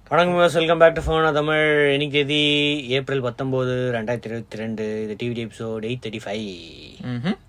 வணக்கம் welcome back to phone Tamil இன்னைக்கு தேதி ஏப்ரல் பத்தொம்போது ரெண்டாயிரத்தி இருபத்தி ரெண்டு இது TVD episode eight thirty five ம்ஹும்.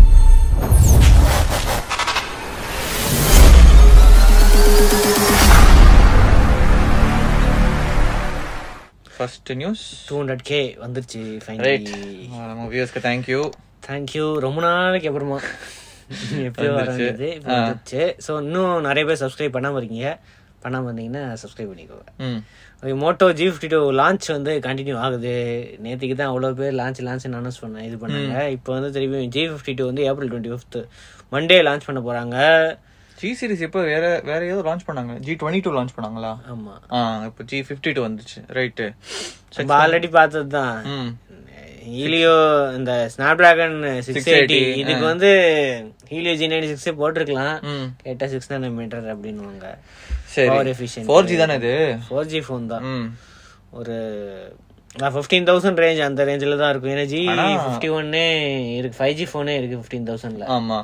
First news two hundred K வந்துருச்சு ரைட் ஃபைனலி நம்ம வியூஸ்க்கு தேங்க்யூ தேங்க்யூ ரொம்ப நாளைக்கு அப்புறமா எப்பயோ வந்துருச்சு. வரது இப்போ ஆ. வந்துருச்சு ஸோ இன்னும் நிறைய பேர் சப்ஸ்கிரைப் பண்ணாமல் இருக்கீங்க பண்ணாமல் இருந்தீங்கன்னா சப்ஸ்கிரைப் பண்ணிக்கோங்க ம் okay Moto G fifty two launch வந்து கண்டினியூ ஆகுது நேற்றுக்கு தான் அவ்வளோ பேர் லான்ச் லான்ச் அனௌன்ஸ் பண்ண இது பண்ணாங்க இப்போ வந்து திரும்பி ஜி ஃபிஃப்டி டூ வந்து April twenty fifth Monday launch பண்ண போகிறாங்க ஜி சீரிஸ் இப்போ வேற வேற ஏதோ லான்ச் பண்ணாங்க ஜி டுவெண்ட்டி டூ லான்ச் பண்ணாங்களா ஆமாம் ஆ இப்போ ஜி ஃபிஃப்டி டூ வந்துச்சு ரைட்டு நம்ம ஆல்ரெடி பார்த்தது தான் ம் ஹீலியோ இந்த ஸ்னாப் டிராகன் சிக்ஸ் எயிட்டி 680, இதுக்கு வந்து ஹீலியோ ஜி நைன்டி சிக்ஸே போட்டிருக்கலாம் ம் கேட்டால் சிக்ஸ் நானோமீட்டர் அப்படின்னுவாங்க சரி பவர் எஃபிஷியன்ட் ஃபோர் ஜி தானே இது ஃபோர் ஜி ஃபோன் தான் ம் ஒரு ஃபிஃப்டீன் தௌசண்ட் ரேஞ்ச் அந்த ரேஞ்சில் தான் இருக்கும் ஏன்னா ஜி ஃபிஃப்டி ஒன்னே இருக்கு ஃபைவ் ஜி ஃபோனே இருக்கு ஃபிஃப்டீன் தௌசண்ட்ல ஆமா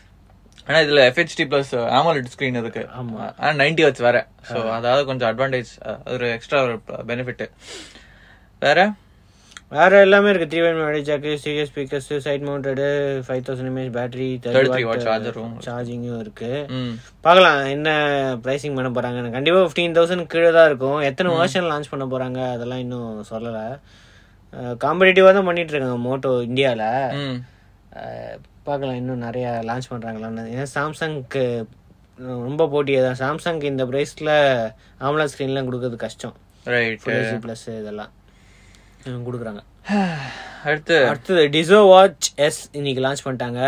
ஆனா இதுல எஃப்ஹெச்டி பிளஸ் ஆமோலெட் ஸ்கிரீன் இருக்கு ஆமா. ஆனா நைன்டி ஹெர்ட்ஸ் வேற சோ அதாவது கொஞ்சம் அட்வான்டேஜ் ஒரு எக்ஸ்ட்ரா ஒரு பெனிஃபிட் வேற வேற எல்லாமே இருக்கு த்ரீ ஒன் மெமரி ஜாக்கு சீரியஸ் speakers side mounted five thousand mAh battery 33 watt charger உம் சார்ஜிங்கும் இருக்கு ம் பார்க்கலாம் என்ன ப்ரைசிங் பண்ண போறாங்க கண்டிப்பா ஃபிஃப்டீன் தௌசண்ட் கீழே தான் இருக்கும் எத்தனை வருஷன் லான்ச் பண்ண போறாங்க அதெல்லாம் இன்னும் சொல்லல காம்படிட்டிவா தான் பண்ணிட்டு இருக்காங்க மோட்டோ இந்தியால ம் அஹ், பார்க்கலாம் இன்னும் நிறைய லான்ச் பண்றாங்களான்னு ஏன்னா சாம்சங்க்கு ரொம்ப போட்டியே தான் சாம்சங் இந்த பிரைஸ்ல ஆம்லா ஸ்க்ரீன்லாம் கொடுக்கறது கஷ்டம் ரைட் ப்ளஸ் இதெல்லாம் ஹம், கொடுக்குறாங்க அடுத்து அடுத்தது டிசோ வாட்ச் எஸ் இன்னைக்கு லான்ச் பண்ணிட்டாங்க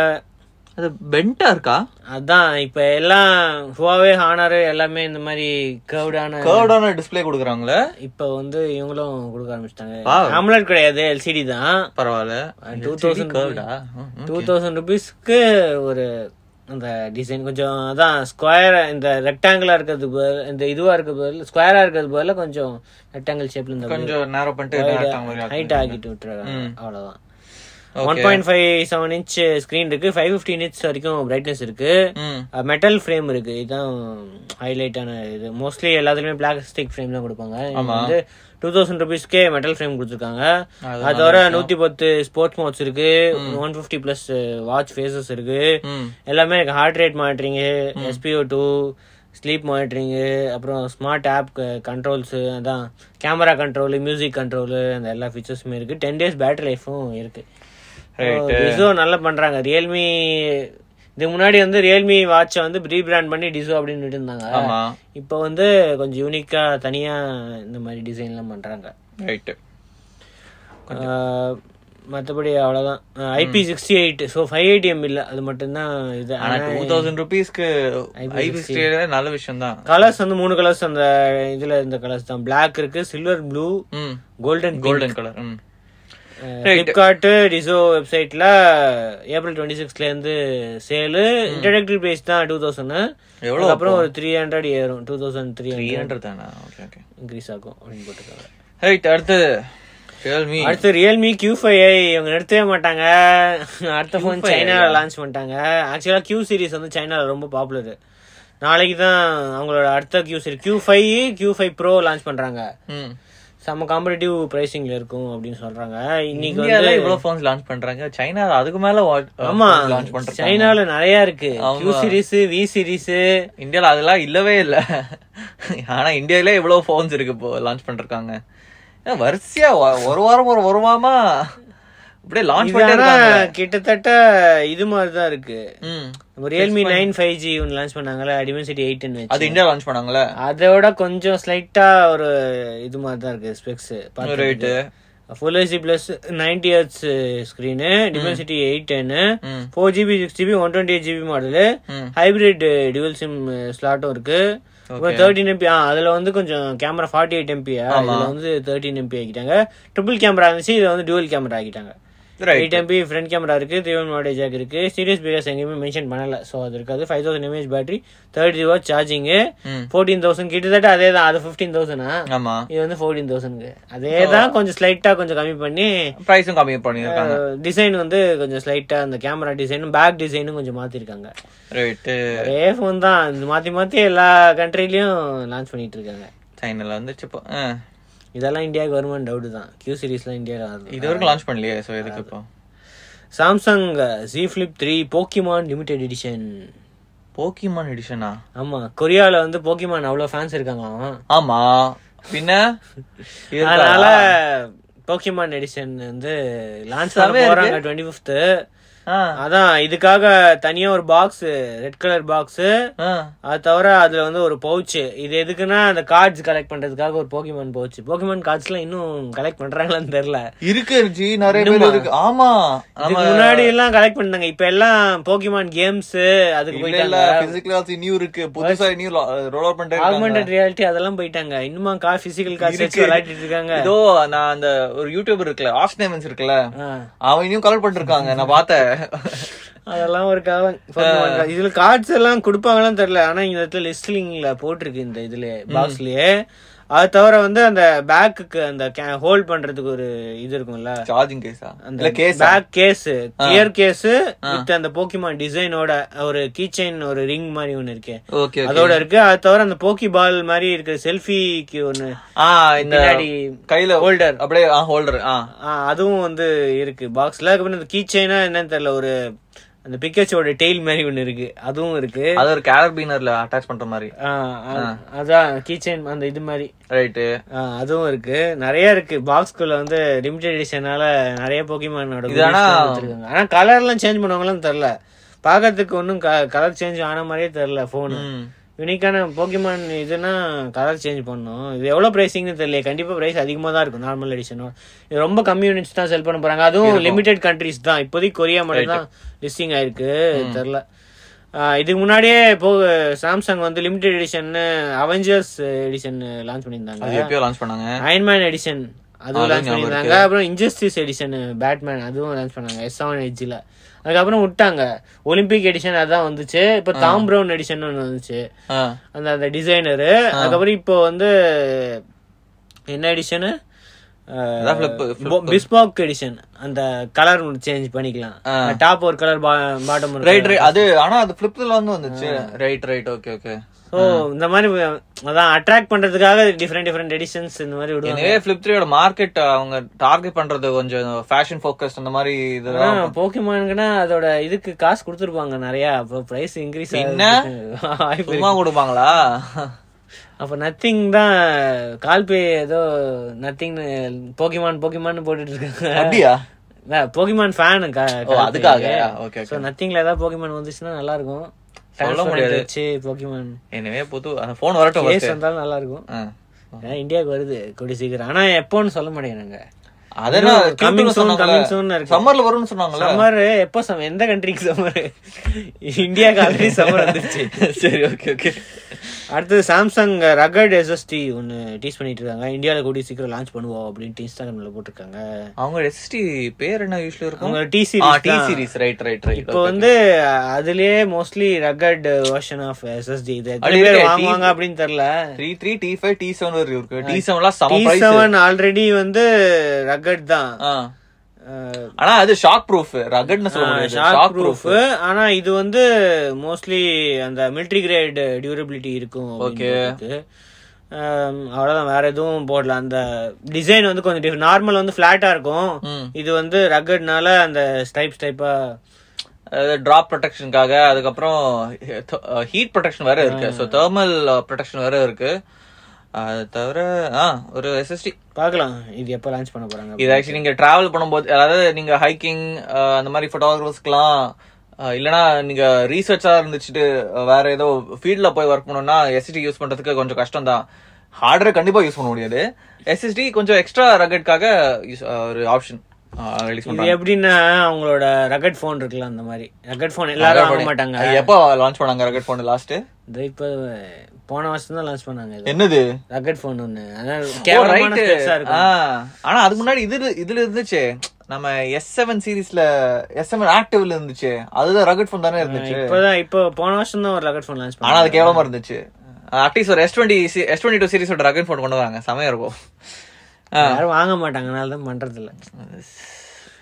அது பென்டா இருக்கா அதான் இப்ப எல்லாம் ஹுவாவே ஹானர் எல்லாமே இந்த மாதிரி கர்வ்டான கர்வ்டான டிஸ்ப்ளே கொடுக்குறாங்களே இப்ப வந்து இவங்களும் கொடுக்க ஆரம்பிச்சிட்டாங்க Wow. AMOLED கிடையாது எல்சிடி தான் பரவாயில்ல டூ தௌசண்ட் கர்வ்டா டூ தௌசண்ட் ருபீஸ்க்கு ஒரு அந்த டிசைன் கொஞ்சம் அதான் ஸ்கொயர் இந்த ரெக்டாங்கிளா இருக்கிறதுக்கு பதில் இந்த இதுவா இருக்கிறது பதில் ஸ்கொயரா இருக்கிறது பதில் கொஞ்சம் ரெக்டாங்கிள் ஷேப்ல இந்த கொஞ்சம் நேரம் பண்ணிட்டு ஹைட் ஆக்கிட்டு விட்டுருக்காங்க அவ்வளவுதான் Okay. One point five seven inch screen இருக்கு ஃபைவ் ஃபிஃப்டின் இன்ச் வரைக்கும் பிரைட்னஸ் இருக்கு ம் மெட்டல் ஃப்ரேம் இருக்கு இதுதான் ஹைலைட்டான இது மோஸ்ட்லி எல்லாத்துலயுமே பிளாஸ்டிக் ஃப்ரேம் தான் கொடுப்பாங்க இவங்க வந்து டூ தௌசண்ட் ருபீஸ்க்கே மெட்டல் ஃப்ரேம் கொடுத்துருக்காங்க அது அது தவிர நூத்தி பத்து ஸ்போர்ட்ஸ் மோட்ஸ் இருக்கு one fifty plus watch faces இருக்கு ம் எல்லாமே இருக்கு heart rate monitoring SpO two sleep monitoring அப்புறம் ஸ்மார்ட் ஆப் கண்ட்ரோல்ஸ் அதான் கேமரா கண்ட்ரோல் மியூசிக் கண்ட்ரோல் அந்த எல்லா ஃபீச்சர்ஸுமே இருக்கு டென் டேஸ் பேட்டரி லைஃபும் இருக்கு டிசோ நல்லா பண்றாங்க ரியல்மி இதுக்கு முன்னாடி வந்து ரியல்மி வாட்சை வந்து ரீபிராண்ட் பண்ணி டிசோ அப்படின்னு இருந்தாங்க ஆமா இப்போ வந்து கொஞ்சம் யூனிக்கா தனியா இந்த மாதிரி டிசைன்லாம் பண்றாங்க ரைட் ஆஹ் மத்தபடி அவ்வளவுதான் IP sixty eight so five eighty M இல்ல அது மட்டும்தான் இது ஆனா டூ தௌசண்ட் ருபீஸ்க்கு ஐபி நல்ல விஷயம் தான் கலர்ஸ் வந்து மூணு கலர்ஸ் அந்த இதுல இந்த கலர்ஸ் தான் Black இருக்கு சில்வர் ப்ளூ ம் கோல்டன் கோல்டன் கலர் ம் ஃபிளிப்கார்ட் டிசோ வெப்சைட்ல ஏப்ரல் டுவெண்ட்டி சிக்ஸ்ல இருந்து சேலு இன்ட்ரடக்டரி பிரைஸ் தான் டூ தௌசண்ட் எவ்வளவு அப்புறம் ஒரு த்ரீ ஹண்ட்ரட் ஏறும் two thousand three three hundred hundred தானே ஓகே ஓகே இன்க்ரீஸ் ஆகும் அப்படின்னு போட்டுருக்காங்க ரைட் அடுத்து ரியல்மி அடுத்து ரியல்மி கியூ ஃபைவ் இவங்க நிறுத்தவே மாட்டாங்க அடுத்த ஃபோன் சைனால லான்ச் பண்ணிட்டாங்க ஆக்சுவலா கியூ சீரிஸ் வந்து சைனால ரொம்ப பாப்புலர் நாளைக்கு தான் அவங்களோட அடுத்த Q series Q five Q five pro launch பண்றாங்க ம் செம்ம காம்படிட்டிவ் பிரைசிங்ல இருக்கும் அப்படின்னு சொல்றாங்க இன்னைக்கு வந்து இந்தியால இவ்வளவு ஃபோன்ஸ் லான்ச் பண்றாங்க சைனா அதுக்கு மேல ஆமா லான்ச் பண்றாங்க சைனால நிறைய இருக்கு கியூ சீரிஸ் வி சீரிஸ் இந்தியால அதெல்லாம் இல்லவே இல்ல ஆனா இந்தியால இவ்வளவு ஃபோன்ஸ் இருக்கு இப்போ லான்ச் பண்றாங்க ஏன் வரிசையா ஒ- ஒரு வாரம் ஒரு ஒரு வாரமா அப்படியே லான்ச் பண்ணிட்டே இருக்காங்க கிட்டத்தட்ட இது மாதிரி தான் இருக்கு ம் ரியல்மி நைன் ஃபைவ் ஜி ஒன்று லான்ச் பண்ணாங்கல்ல டிமென்சிட்டி எயிட்னு வச்சு அது இந்தியா லான்ச் பண்ணாங்களே அதோட கொஞ்சம் ஸ்லைட்டா ஒரு இது மாதிரி தான் இருக்கு specs right full HD plus ninety hertz screen Dimensity eight டென்னு ம் four GB six GB one twenty eight GB model ம் ஹைபிரிட் டியூவல் சிம் ஸ்லாட்டும் இருக்கு அப்புறம் தேர்ட்டின் எம்பி ஆ அதுல வந்து கொஞ்சம் கேமரா ஃபார்ட்டி எயிட் எம்பி இதுல வந்து தேர்ட்டின் எம்பி ஆக்கிட்டாங்க ட்ரிபிள் கேமரா இருந்துச்சு இதுல வந்து டுவல் கேமரா ஆக்கிட்டாங்க right eight MP front camera இருக்கு த்ரீ ஒன் மாடேஜ் ஜாக் இருக்கு சீரியஸ் பிகர்ஸ் எங்கேயுமே மென்ஷன் பண்ணல ஸோ அது இருக்காது five thousand mAh battery thirty watt charging ம் ஃபோர்டீன் தௌசண்ட் கிட்டத்தட்ட அதே தான் அது ஃபிஃப்டீன் தௌசண்டா ஆமா இது வந்து ஃபோர்டீன் தௌசண்ட்க்கு அதே தான் கொஞ்சம் ஸ்லைட்டா கொஞ்சம் கம்மி பண்ணி பிரைஸும் கம்மி பண்ணிருக்காங்க டிசைன் வந்து கொஞ்சம் ஸ்லைட்டா அந்த கேமரா டிசைனும் பேக் டிசைனும் கொஞ்சம் மாத்திருக்காங்க ரைட்டு ஒரே ஃபோன் தான் இது மாத்தி மாத்தி எல்லா கண்ட்ரிலயும் லான்ச் பண்ணிட்டு இருக்காங்க சைனால வந்துச்சு இப்போ ஆ. இதெல்லாம் இந்தியாவுக்கு வருமானு டவுட் தான் கியூ சீரிஸ்லாம் இந்தியாவில் வருது இது வரைக்கும் லான்ச் பண்ணலையே சோ எதுக்கு இப்போ Samsung Z Flip three Pokemon limited edition Pokemon எடிஷனா ஆமா கொரியால வந்து போக்கிமான் அவ்வளவு ஃபேன்ஸ் இருக்காங்களாம் ஆமா பின்ன இது அதனால போக்கிமான் எடிஷன் வந்து லான்ச் பண்ண செமையா போறாங்க டுவெண்ட்டி ஃபிஃப்த் ஆ, அதான் இதுக்காக தனியா ஒரு பாக்ஸ் ரெட் கலர் பாக்ஸ் ஆ. அது தவிர அதுல வந்து ஒரு பவுச் இது எதுக்குன்னா அந்த கார்ட்ஸ் கலெக்ட் பண்றதுக்காக ஒரு போக்கிமான் பவுச் போக்கிமான் கார்ட்ஸ் எல்லாம் இன்னும் கலெக்ட் பண்றாங்களான்னு தெரியல இருக்கு ஜி நிறைய பேர் இருக்கு ஆமா இதுக்கு முன்னாடி எல்லாம் கலெக்ட் பண்ணாங்க இப்ப எல்லாம் போக்கிமான் கேம்ஸ் அதுக்கு இல்ல போயிட்டாங்க இல்ல பிசிக்கல் நியூ இருக்கு புதுசா நியூ ரோல் அவுட் பண்ணிட்டு ஆகுமெண்டட் ரியாலிட்டி அதெல்லாம் போயிட்டாங்க இன்னுமா கா பிசிக்கல் கார்ட்ஸ் வச்சு விளையாடிட்டு இருக்காங்க இதோ நான் அந்த ஒரு யூடியூபர் இருக்குல்ல ஆஸ்ட் நேமன்ஸ் இருக்குல்ல ஆ. அவன் இன்னும் கலர் பண்ணிருக்காங்க நான் பார்த்தேன் அதெல்லாம் ஒரு காலம் Pokemon card. இதுல கார்ட்ஸ் எல்லாம் கொடுப்பாங்களான்னு தெரியல ஆனா இந்த இடத்துல லிஸ்ட்லிங்ல போட்டிருக்கு இந்த இதுல பாக்ஸ்லயே அது தவிர வந்து அந்த பேக்குக்கு அந்த ஹோல்ட் பண்றதுக்கு ஒரு இது இருக்கும்ல சார்ஜிங் கேஸா அந்த இல்ல case back case clear case with அந்த போக்கிமான் டிசைனோட ஒரு கீ செயின் ஒரு ரிங் மாதிரி ஒன்னு இருக்கு ஓகே அதோட இருக்கு அது தவிர அந்த போக்கி பால் மாதிரி இருக்கிற செல்ஃபிக்கு ஒன்னு ஆ இந்த பின்னாடி கையில holder. அப்படியே ஆ ஹோல்டர் ஆ ஆ, அதுவும் வந்து இருக்கு பாக்ஸ்ல அதுக்கப்புறம் இந்த கீ செயினா என்னன்னு தெரியல ஒரு அந்த பிக்கச்சோட டெய்ல் மாதிரி ஒன்னு இருக்கு அதுவும் இருக்கு அது ஒரு கேரபீனர்ல அட்டாச் பண்ற மாதிரி ஆ, ஆ, அதான் கீ செயின் அந்த இது மாதிரி ரைட்டு ஆ, அதுவும் இருக்கு நிறைய இருக்கு பாக்ஸ்குள்ள வந்து லிமிடெட் எடிஷனால நிறைய போக்கிமானோட இது ஆனா- வச்சிருக்காங்க ஆனா கலர் எல்லாம் சேஞ்ச் பண்ணுவாங்களான்னு தெரியல பாக்கிறதுக்கு ஒன்னும் கலர் சேஞ்ச் ஆன மாதிரியே தெரியல போன் ம். யூனிக்கான போக்கிமான் இதுனா கலர் சேஞ்ச் பண்ணும் இது எவ்வளவு பிரைசிங்னு தெரியல கண்டிப்பா பிரைஸ் அதிகமா தான் இருக்கும் நார்மல் எடிஷனோட இது ரொம்ப கம்மி யூனிட்ஸ் தான் செல் பண்ண போறாங்க அதுவும் லிமிடெட் கண்ட்ரிஸ் தான் இப்போதைக்கு கொரியா மட்டும் தான் லிஸ்டிங் ஆயிருக்கு தெரியல ஆஹ் இதுக்கு முன்னாடியே இப்போ சாம்சங் வந்து limited edition Avengers edition launch பண்ணியிருந்தாங்க அது எப்பயோ லான்ச் பண்ணாங்க அயன்மேன் எடிஷன் அதுவும் அதுவும் லான்ச் ஞாபகம் பண்ணியிருந்தாங்க அப்புறம் இன்ஜஸ்டிஸ் எடிஷன் பேட்மேன் அதுவும் லான்ச் பண்ணாங்க எஸ் செவன் எட்ஜில் அதுக்கப்புறம் விட்டாங்க ஒலிம்பிக் எடிஷன் அதான் வந்துச்சு இப்போ தாம் ப்ரௌன் எடிஷன் ஒன்று வந்துச்சு ஆ. அந்த அந்த டிசைனரு அதுக்கப்புறம் இப்போ வந்து என்ன எடிஷனு அதான் flip- flip. பிஸ்பாக் எடிஷன் அந்த கலர் சேஞ்ச் பண்ணிக்கலாம் டாப் ஒரு கலர் பாட்டம் ஒரு ரைட் ரைட் அது ஆனா அது பிளிப்ல வந்து வந்துச்சு right right okay okay so இந்த மாதிரி அதான் அட்ராக்ட் பண்றதுக்காக டிஃப்ரெண்ட் டிஃப்ரெண்ட் எடிஷன்ஸ் இந்த மாதிரி விடுவாங்க எனவே பிளிப் த்ரீயோட மார்க்கெட் அவங்க டார்கெட் பண்றது கொஞ்சம் ஃபேஷன் ஃபோக்கஸ் அந்த மாதிரி இதுதான் போக்கிமானுக்குன்னா அதோட இதுக்கு காசு கொடுத்துருப்பாங்க நிறைய அப்போ பிரைஸ் இன்க்ரீஸ் என்ன? வாய்ப்பு சும்மா கொடுப்பாங்களா அப்ப நத்திங் தான் கால்பே ஏதோ நத்திங் போக்கிமான் போக்கிமான் போட்டுட்டு இருக்காங்க அப்படியா போக்கிமான் ஃபேனு ஓ, அதுக்காக? Okay, ஸோ நத்திங்ல ஏதாவது போக்கிமான் வந்துச்சுன்னா நல்லா இருக்கும் சொல்ல Transparent முடியாது. வச்சு போக்கிமான் எனவே புது அந்த போன் வரட்டும் கேஸ் first. வந்தாலும் நல்லா இருக்கும் ஆ. ஏன்னா இந்தியாவுக்கு வருது கூடிய சீக்கிரம் ஆனா எப்போன்னு சொல்ல மாட்டேங்கிறாங்க அதெல்லாம் coming Q2 soon, coming soon சொன்னாங்கல்ல. இருக்கு. சம்மர்ல வரும்னு சொன்னாங்கல்ல சம்மர் எப்போ சம்மர் எந்த கண்ட்ரிக்கு சம்மர் இந்தியாவுக்கு ஆல்ரெடி சம்மர் வந்துருச்சு சரி ஓகே ஓகே அடுத்தது சாம்சங் ரகட் எஸ்எஸ்டி ஒன்னு டீஸ் பண்ணிட்டு இருக்காங்க இந்தியாவில் கூடிய சீக்கிரம் லான்ச் பண்ணுவோம் அப்படின்ட்டு இன்ஸ்டாகிராம்ல போட்டிருக்காங்க அவங்க எஸ்டி பேர் என்ன யூஸ்ல இருக்கும் அவங்க T uh T series series right right right இப்போ வந்து அதுலயே mostly rugged version of SSD இது எத்தனை அப்படி பேர் இருக்கே, வாங்குவாங்க அப்படின்னு தெரியல three three T five T seven இருக்கு டி செவன்லாம் டி செம பிரைஸ் செவன் ஆல்ரெடி வந்து ரகட் தான் ஆனா அது ஷாக் ப்ரூஃப் ரகட்னு சொல்ல முடியாது ஷாக் ஷாக் ப்ரூஃப் ப்ரூஃப் ஆனா இது வந்து மோஸ்ட்லி அந்த மிலிட்ரி கிரேட் டியூரபிலிட்டி இருக்கும் Okay. அப்படின்னு ஆம், அவ்வளவுதான் வேற எதுவும் போடல அந்த டிசைன் வந்து கொஞ்சம் நார்மல் வந்து ஃபிளாட்டா இருக்கும் ம். இது வந்து ரகட்னால அந்த ஸ்டைப் ஸ்டைப்பா டிராப் ப்ரொடெக்ஷனுக்காக அதுக்கப்புறம் ஹீட் ப்ரொடெக்ஷன் வேற இருக்கு ஸோ தெர்மல் ப்ரொடெக்ஷன் வேற இருக்கு அது தவிர ஆ ஒரு எஸ்எஸ்டி பார்க்கலாம் இது எப்ப லான்ச் பண்ண போறாங்க இது ஆக்சுவலி நீங்க டிராவல் பண்ணும்போது அதாவது நீங்க ஹைக்கிங் அந்த மாதிரி போட்டோகிராஃபர்ஸ்க்குலாம் இல்லனா நீங்க ரீசர்ச்சா இருந்துச்சுட்டு அஹ், வேற ஏதோ ஃபீல்ட்ல போய் ஒர்க் பண்ணணும்னா எஸ்எஸ்டி யூஸ் பண்றதுக்கு கொஞ்சம் கஷ்டம் தான் ஹார்டரை கண்டிப்பா யூஸ் பண்ண முடியாது எஸ்எஸ்டி கொஞ்சம் எக்ஸ்ட்ரா ரகட்காக ஒரு ஆப்ஷன் ரிலீஸ் இது பண்றாங்க எப்படின்னா அவங்களோட ரகட் போன் இருக்குல்ல அந்த மாதிரி ரகட் போன் எல்லாரும் வாங்க மாட்டாங்க அது எப்போ லான்ச் பண்ணாங்க ரகட் போன் லாஸ்ட் இது இப்ப போன வருஷம் தான் லான்ச் பண்ணாங்க இது என்னது ரகட் போன் ஒன்னு அதான் ஓ, கேவலமான right. ஸ்பெக்ஸா இருக்கும் ஆ, ஆனா அதுக்கு முன்னாடி இது இதுல இருந்துச்சு நம்ம எஸ் செவன் சீரீஸ்ல எஸ் செவன் ஆக்டிவ்ல இருந்துச்சு அதுதான் ரகட் ஃபோன் தானே இருந்துச்சு இப்பதான் இப்போ போன வருஷம் தான் ஒரு ரகட் போன் லான்ச் ஆனா பண்ணாங்க அது கேவலமா இருந்துச்சு அட்லீஸ்ட் ஒரு S twenty S twenty two சீரிஸோட ரகட் ஃபோன் கொண்டு வராங்க செமையா இருக்கும் ஆ. யாரும் வாங்க மாட்டாங்க அதனால தான் பண்றது இல்ல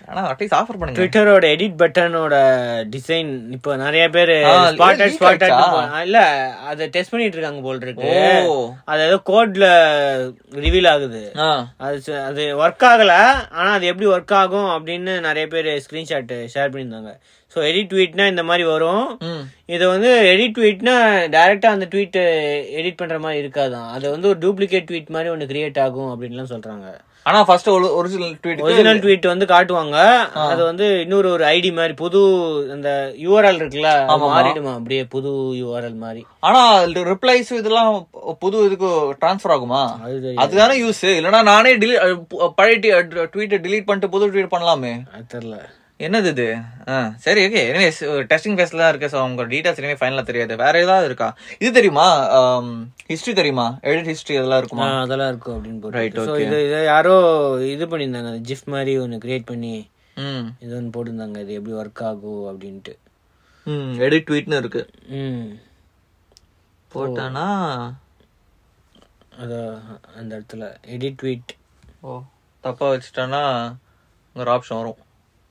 ஆனா அட்லீஸ்ட் ஆஃபர் பண்ணுங்க ட்விட்டரோட எடிட் பட்டனோட டிசைன் இப்போ நிறைய பேர் ஆ, ஸ்பாட்டட் leak ஸ்பாட்டட் ஆயிடுச்சா? இல்ல அதை டெஸ்ட் பண்ணிட்டு இருக்காங்க போல் இருக்கு ஓ அது ஏதோ கோட்ல ரிவீல் ஆகுது ஆ அது ச- அது ஒர்க் ஆகல ஆனா அது எப்படி ஒர்க் ஆகும் அப்படின்னு நிறைய பேர் ஸ்கிரீன்ஷாட் ஷேர் பண்ணியிருந்தாங்க ஸோ எடிட் ட்வீட்னா இந்த மாதிரி வரும் ம் இது வந்து எடிட் ட்வீட்னா டைரக்டா அந்த ட்வீட் எடிட் பண்ற மாதிரி இருக்காதான் அது வந்து ஒரு டூப்ளிகேட் ட்வீட் மாதிரி ஒன்னு கிரியேட் ஆகும் அப்படின்லாம் சொல்றாங்க ஆனா first original tweet original tweet வந்து காட்டுவாங்க அது வந்து இன்னொரு ஒரு ஐடி மாதிரி புது அந்த யூஆர்எல் இருக்குல்ல அது மாறிடுமா அப்படியே புது யூஆர்எல் மாதிரி ஆனா ரிப்ளைஸ் இதெல்லாம் புது இதுக்கு ட்ரான்ஸ்ஃபர் ஆகுமா அது தெரியும் அதுதானே யூஸ் இல்லனா நானே delete- அஹ் பு- பழைய ட்வீட் delete பண்ணிட்டு புது ட்வீட் பண்ணலாமே அது தெரியல என்னது இது ஆ, சரி ஓகே எனவே டெஸ்டிங் ஃபேஸ்ல தான் இருக்கு ஸோ உங்க டீடைல்ஸ் இனிமே ஃபைனலா தெரியாது வேற ஏதாவது இருக்கா இது தெரியுமா ஹிஸ்டரி தெரியுமா எடிட் ஹிஸ்டரி அதெல்லாம் இருக்குமா ஆ, அதெல்லாம் இருக்கும் அப்படின்னு Right, போட்டு ஸோ okay. இது இதை யாரோ இது பண்ணியிருந்தாங்க ஜிஃப் மாதிரி ஒன்று கிரியேட் பண்ணி ம் இது ஒன்று போட்டிருந்தாங்க இது எப்படி ஒர்க் ஆகும் அப்படின்ட்டு ம் எடிட் ட்வீட்னு இருக்கு ம் போட்டானா அது அந்த இடத்துல எடிட் ட்வீட் ஓ தப்பா வச்சுட்டானா ஒரு ஆப்ஷன் வரும்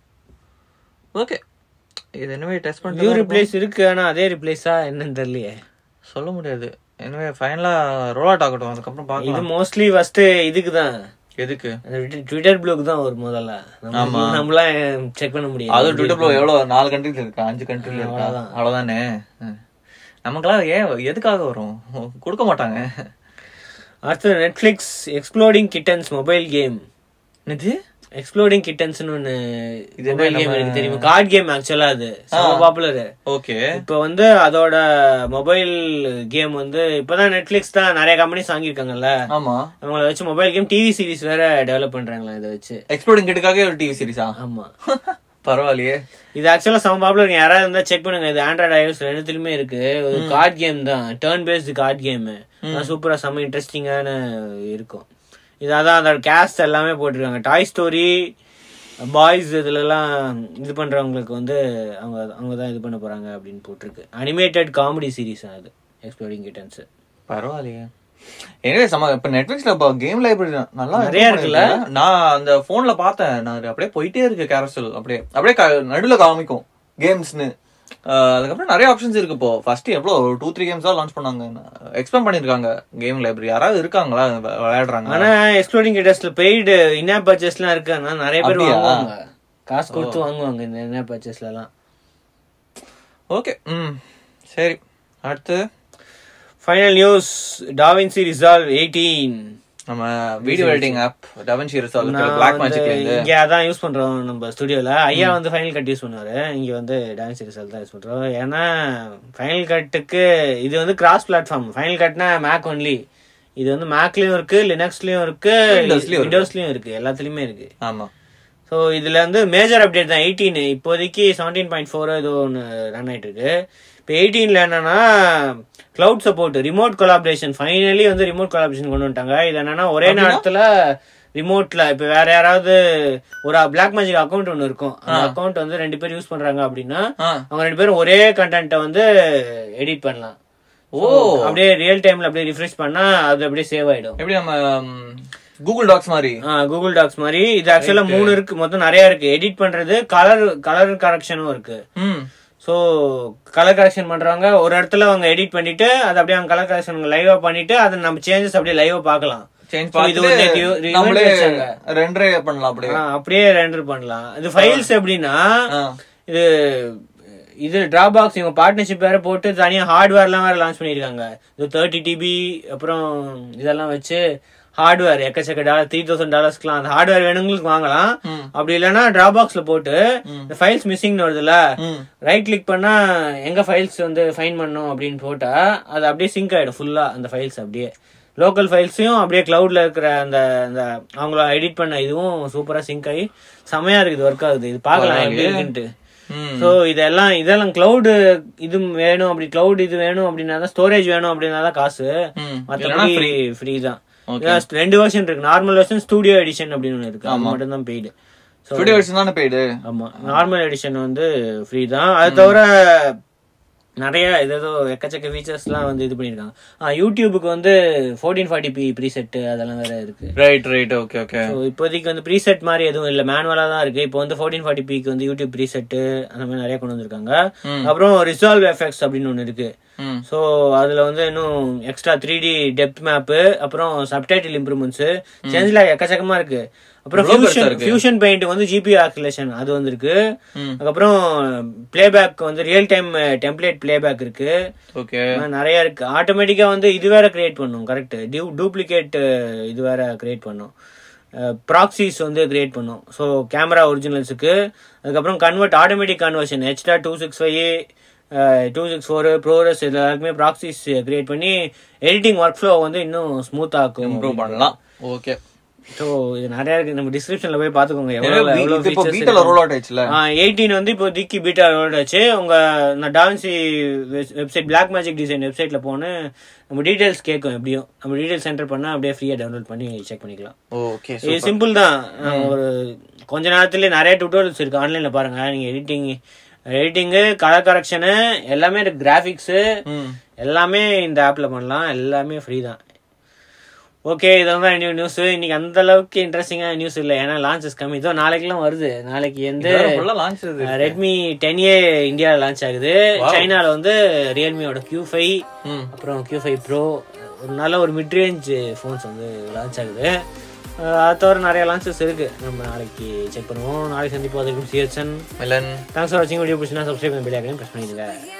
ஓகே இது என்னவே டெஸ்ட் வியூ பண்ணி ரிப்ளேஸ் இருக்கு ஆனா அதே ரிப்ளேஸா என்னன்னு தெரியலையே சொல்ல முடியாது எனவே ஃபைனலா ரோல் அவுட் ஆகட்டும் அதுக்கப்புறம் இது பார்க்கலாம் மோஸ்ட்லி ஃபர்ஸ்ட் இதுக்கு தான் எதுக்கு ட்விட்டர் ப்ளூக்கு தான் ஒரு முதல்ல நம்ம நம்மளாம் செக் பண்ண முடியாது அது ட்விட்டர் ப்ளோ எவ்வளவு நாலு கண்ட்ரில இருக்கா அஞ்சு கண்ட்ரில இருக்கா அவ்வளவுதானே ம். நமக்கெல்லாம் ஏன் எதுக்காக வரும் கொடுக்க மாட்டாங்க அடுத்து Netflix Exploding Kittens mobile game என்னது எக்ஸ்ப்ளோடிங் கிட்டன்ஸ்னு ஒன்னு இது என்ன மொபைல் கேம் நம்ம- எனக்கு தெரியுமா கார்டு கேம் ஆக்சுவலா அது ரொம்ப பாப்புலர் ஓகே இப்போ வந்து அதோட மொபைல் கேம் வந்து இப்பதான் நெட்ஃபிளிக்ஸ் தான் நிறைய கம்பெனிஸ் வாங்கியிருக்காங்கல்ல ஆமா அவங்கள வச்சு மொபைல் கேம் டிவி சீரிஸ் வேற டெவலப் பண்றாங்களா இதை வச்சு எக்ஸ்ப்ளோடிங் கிட்டுக்காக ஒரு டிவி சீரிஸா ஆமா பரவாயில்லையே இது ஆக்சுவலா சம பாப்புலர் யாராவது இருந்தா செக் பண்ணுங்க இது ஆண்ட்ராய்டு ஐஓஎஸ் ரெண்டுத்துலயுமே இருக்கு ஒரு கார்டு கேம் தான் டர்ன் பேஸ்டு கார்டு கேம் சூப்பரா செம்ம இன்ட்ரெஸ்டிங்கான இருக்கும் இது அதான் அதோட கேஸ்ட் எல்லாமே போட்டிருக்காங்க டாய் ஸ்டோரி பாய்ஸ் இதுல எல்லாம் இது பண்றவங்களுக்கு வந்து அவங்க அவங்க தான் இது பண்ண போறாங்க அப்படின்னு போட்டிருக்கு அனிமேட்டட் காமெடி சீரிஸ் அது எக்ஸ்ப்ளோரிங் கிட்டன்ஸ் பரவாயில்லையே எனவே சம இப்ப நெட்ஃபிளிக்ஸ்ல இப்ப கேம் லைப்ரரி நல்லா நிறைய improve இருக்குல்ல? பண்ணிருக்கு. நான் அந்த போன்ல பார்த்தேன் நான் அது அப்படியே போயிட்டே இருக்கு கேரசல் அப்படியே அப்படியே க- நடுவுல காமிக்கும் கேம்ஸ்னு அதுக்கப்புறம் நிறைய ஆப்ஷன்ஸ் இருக்கு இப்போ ஃபர்ஸ்ட் எவ்வளோ டூ த்ரீ கேம்ஸ் தான் லான்ச் பண்ணாங்க எக்ஸ்பேண்ட் பண்ணிருக்காங்க கேம் லைப்ரரி யாராவது இருக்காங்களா வ- விளையாடுறாங்க ஆனா எக்ஸ்ப்ளோரிங் கிட்டஸ்ல பெய்டு இன்ஆப் பர்ச்சேஸ்லாம் இருக்கு ஆனா நிறைய பேர் அப்படியா? வாங்குவாங்க காசு கொடுத்து வாங்குவாங்க இந்த இன்ஆப் பர்ச்சேஸ்ல எல்லாம் ஓகே ம் சரி அடுத்து final news DaVinci Resolve eighteen நம்ம video editing app DaVinci Resolve பிளாக் மேஜிக்ல இருந்து இங்க அதான் யூஸ் பண்றோம் நம்ம ஸ்டுடியோல ஐயா வந்து ஃபைனல் கட் யூஸ் பண்ணுவாரு இங்க வந்து டாவின்சி ரிசால்வ் தான் யூஸ் பண்றோம் ஏன்னா ஃபைனல் கட்டுக்கு இது வந்து கிராஸ் பிளாட்ஃபார்ம் ஃபைனல் கட்னா மேக் ஒன்லி இது வந்து மேக்லயும் இருக்கு லினக்ஸ்லயும் இருக்கு Windowsலயும் இருக்கு. விண்டோஸ்லயும் இருக்கு எல்லாத்துலயுமே இருக்கு ஆமா ஸோ இதுல வந்து மேஜர் அப்டேட் தான் எயிட்டீன் இப்போதைக்கு செவன்டீன் பாயிண்ட் ஃபோர் ஏதோ ஒன்று ரன் ஆயிட்டு இருக்கு இப்போ எயிட்டீன்ல என்னன்னா cloud support remote collaboration finally வந்து ரிமோட் கொலாபரேஷன் கொண்டு வந்துட்டாங்க இது என்னன்னா ஒரே நேரத்துல ரிமோட்ல இப்ப வேற யாராவது ஒரு பிளாக் மேஜிக் அக்கௌண்ட் ஒன்னு இருக்கும் அந்த அக்கௌண்ட் வந்து ரெண்டு பேர் யூஸ் பண்றாங்க அப்படின்னா ஆ அவங்க ரெண்டு பேரும் ஒரே கண்டென்ட்டை வந்து எடிட் பண்ணலாம் ஓ அப்படியே ரியல் டைம்ல அப்படியே ரிஃப்ரெஷ் பண்ணா அது அப்படியே சேவ் ஆயிடும் எப்படி நம்ம கூகுள் டாக்ஸ் மாதிரி கூகுள் டாக்ஸ் மாதிரி இது ஆக்சுவலா மூணு இருக்கு மொத்தம் நிறைய இருக்கு எடிட் பண்றது கலர் கலர் கரெக்ஷனும் இருக்கு ம் ஸோ கலர் கரெக்ஷன் பண்றவங்க ஒரு இடத்துல அவங்க எடிட் பண்ணிட்டு அதை அப்படியே அவங்க கலர் கரெக்ஷன் லைவா பண்ணிட்டு அதை நம்ம சேஞ்சஸ் அப்படியே லைவா பார்க்கலாம் சேஞ்ச் So, இது வந்து பார்த்துட்டு re- நம்மளே event வச்சாங்க. ரெண்டரை பண்ணலாம் அப்படியே ஆ, அப்படியே ரெண்டர் பண்ணலாம் இது ஃபைல்ஸ் எப்படின்னா ஆ. இது இது டிராபாக்ஸ் இவங்க பார்ட்னர்ஷிப் வேற போட்டு தனியா ஹார்ட்வேர்லாம் வேற லான்ச் பண்ணிருக்காங்க இது தேர்ட்டி டிபி அப்புறம் இதெல்லாம் வச்சு ஹார்ட்வேர் எக்கச்சக்க டாலர் த்ரீ தௌசண்ட் டாலர்ஸ்க்குலாம் அந்த ஹார்ட்வேர் வேணுங்களுக்கு வாங்கலாம் ம். அப்படி இல்லைன்னா டிராபாக்ஸ்ல போட்டு இந்த ஃபைல்ஸ் மிஸ்ஸிங்னு வருதுல்ல ம் ரைட் கிளிக் பண்ணா எங்க ஃபைல்ஸ் வந்து ஃபைன் பண்ணும் அப்படின்னு போட்டா அது அப்படியே சிங்க் ஆயிடும் ஃபுல்லா அந்த ஃபைல்ஸ் அப்படியே லோக்கல் ஃபைல்ஸையும் அப்படியே கிளவுட்ல இருக்கிற அந்த அந்த அவங்கள எடிட் பண்ண இதுவும் சூப்பரா சிங்க் ஆகி செமையா இருக்குது ஒர்க் ஆகுது இது பார்க்கலாம் எப்படி இருக்குன்ட்டு ம் ஸோ இதெல்லாம் இதெல்லாம் கிளவுடு இது வேணும் அப்படி கிளவுட் இது வேணும் அப்படின்னா தான் ஸ்டோரேஜ் வேணும் அப்படின்னா தான் காசு ம் மற்றபடி ஃப்ரீ ஃப்ரீ தான் Okay. இதான் ரெண்டு வெர்ஷன் இருக்கு நார்மல் வெர்ஷன் ஸ்டூடியோ எடிஷன் அப்படின்னு ஒன்று இருக்கு அது மட்டும் தான் பெய்டு ஸ்டுடியோ வெர்ஷன் தானே பெய்டு ஆமா நார்மல் எடிஷன் வந்து ஃப்ரீ தான் அது தவிர நிறைய ஏதோ எக்கச்சக்க ஃபீச்சர்ஸ்லாம் வந்து இது பண்ணியிருக்காங்க ஆ யூடியூபுக்கு வந்து ஃபோர்டீன் ஃபார்ட்டி பி ப்ரீசெட்டு அதெல்லாம் வேற இருக்கு right right okay okay so இப்போதைக்கு வந்து ப்ரீசெட் மாதிரி எதுவும் இல்லை மேனுவலாக தான் இருக்கு இப்போ வந்து ஃபோர்டீன் ஃபார்ட்டி பிக்கு வந்து யூடியூப் ப்ரீசெட்டு அந்த மாதிரி நிறைய கொண்டு வந்திருக்காங்க அப்புறம் ரிசால்வ் எஃபெக்ட்ஸ் அப்படின்னு ஒன்று இருக்கு ம் ஸோ அதில் வந்து இன்னும் extra three D depth map அப்புறம் சப்டைட்டில் இம்ப்ரூவ்மெண்ட்ஸ் சேஞ்சில் எக்கச்சக்கமா இருக்கு அப்புறம் இவ்வளவு பெருசா ஃபியூஷன் இருக்கு. ஃபியூஷன் பெயிண்ட் வந்து ஜிபி ஆக்குலேஷன் அது வந்திருக்கு ம். அதுக்கப்புறம் பிளேபேக் வந்து ரியல் டைம் டெம்ப்ளேட் பிளேபேக் இருக்கு ஓகே ஆ, நிறைய இருக்கு ஆட்டோமேட்டிக்கா வந்து இது வேற கிரியேட் பண்ணும் கரெக்ட் டியூ டூப்ளிகேட் இது வேற கிரியேட் பண்ணும் ப்ராக்சிஸ் வந்து கிரியேட் பண்ணும் ஸோ கேமரா ஒரிஜினல்ஸுக்கு அதுக்கப்புறம் கன்வெர்ட் ஆட்டோமேட்டிக் கன்வர்ஷன் ஹெச்டா two six five two six four ProRes இது எல்லாருக்குமே ப்ராக்சிஸ் கிரியேட் பண்ணி எடிட்டிங் ஒர்க் ஃப்ளோ வந்து இன்னும் ஸ்மூத் ஆக்கும் இம்ப்ரூவ் பண்ணலாம் ஓகே ஸோ இது நிறைய இருக்கு நம்ம டிஸ்கிரிப்ஷன்ல போய் பாத்துக்கோங்க எவ்வளவு எவ்வளவு இது இப்போ features பீட்டல இருக்கு. ரோல் அவுட் ஆயிடுச்சுல எயிட்டீன் வந்து இப்போ திக்கி பீட்டா ரோல் ஆச்சு உங்க நான் DaVinci website Blackmagic Design வெப்சைட்ல போன நம்ம டீடைல்ஸ் கேட்கும் எப்படியும் நம்ம டீடைல்ஸ் என்டர் பண்ணா அப்படியே ஃப்ரீயா டவுன்லோட் பண்ணி செக் பண்ணிக்கலாம் ஓகே இது சிம்பிள் தான் அஹ் ஒரு கொஞ்ச நேரத்துல நிறைய டுட்டோரியல்ஸ் இருக்கு ஆன்லைன்ல பாருங்க நீங்க எடிட்டிங் எடிட்டிங்கு கலர் கரெக்ஷனு எல்லாமே இருக்கு கிராஃபிக்ஸ் ம் எல்லாமே இந்த ஆப்ல பண்ணலாம் எல்லாமே ஃப்ரீ தான் ஓகே இதெல்லாம் நியூ நியூஸ் இன்னைக்கு அந்த அளவுக்கு இன்ட்ரெஸ்டிங்கான நியூஸ் இல்லை ஏன்னா லான்ச்சஸ் கம்மி இதோ நாளைக்கெல்லாம் வருது நாளைக்கு வந்து ஃபுல்லா லான்ச் இது ரெட்மி டென் ஏ இந்தியாவில் லான்ச் ஆகுது சைனால வந்து ரியல்மியோட கியூ ஃபைவ் ம் அப்புறம் கியூ ஃபைவ் ப்ரோ ஒரு நல்ல ஒரு மிட் ரேஞ்ச் ஃபோன்ஸ் வந்து லான்ச் ஆகுது அஹ் அது தவிர நிறைய லான்ச்சஸ் இருக்கு நம்ம நாளைக்கு செக் பண்ணுவோம் நாளைக்கு சந்திப்போம் அதுக்கும் சிஎஸ்என் மிலன் தேங்க்ஸ் ஃபார் வாட்சிங் வீடியோ பிடிச்சினா சப்ஸ்கிரைப் பண்ணி பெல் ஐக்கனையும் ப்ரெஸ் பண்ணிடுங்க